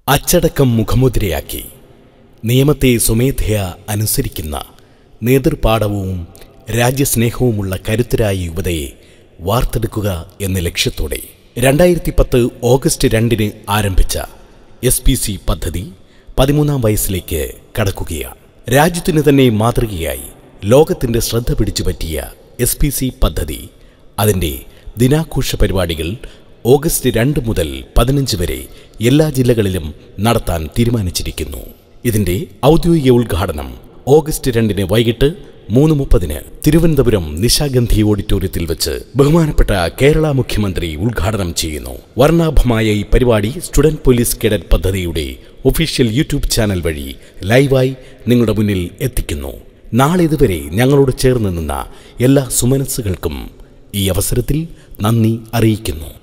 അച്ചടക്കം മുഖമുദ്രയാക്കി നിയമത്തെ സ്വമേധയാ അനുസരിക്കുന്ന നേതൃപാഠവും രാജ്യസ്നേഹവുമുള്ള കരുത്തരായ യുവതയെ വാർത്തെടുക്കുക എന്ന ലക്ഷ്യത്തോടെ രണ്ടായിരത്തി പത്ത് ഓഗസ്റ്റ് രണ്ടിന് ആരംഭിച്ച എസ് പി സി പദ്ധതി പതിമൂന്നാം വയസ്സിലേക്ക് കടക്കുകയാണ് രാജ്യത്തിന് തന്നെ മാതൃകയായി ലോകത്തിന്റെ ശ്രദ്ധ പിടിച്ചു പറ്റിയ എസ് പി സി പദ്ധതി അതിൻ്റെ ദിനാഘോഷ പരിപാടികൾ ഓഗസ്റ്റ് രണ്ട് മുതൽ പതിനഞ്ച് വരെ എല്ലാ ജില്ലകളിലും നടത്താൻ തീരുമാനിച്ചിരിക്കുന്നു ഇതിന്റെ ഔദ്യോഗിക ഉദ്ഘാടനം ഓഗസ്റ്റ് രണ്ടിന് വൈകിട്ട് മൂന്ന് മുപ്പതിന് തിരുവനന്തപുരം നിശാഗന്ധി ഓഡിറ്റോറിയത്തിൽ വെച്ച് ബഹുമാനപ്പെട്ട കേരള മുഖ്യമന്ത്രി ഉദ്ഘാടനം ചെയ്യുന്നു വർണ്ണാഭമായ ഈ പരിപാടി സ്റ്റുഡന്റ് പോലീസ് കേഡറ്റ് പദ്ധതിയുടെ ഒഫീഷ്യൽ യൂട്യൂബ് ചാനൽ വഴി ലൈവായി നിങ്ങളുടെ മുന്നിൽ എത്തിക്കുന്നു നാളിതുവരെ ഞങ്ങളോട് ചേർന്ന് നിന്ന എല്ലാ സുമനസ്സുകൾക്കും ഈ അവസരത്തിൽ നന്ദി അറിയിക്കുന്നു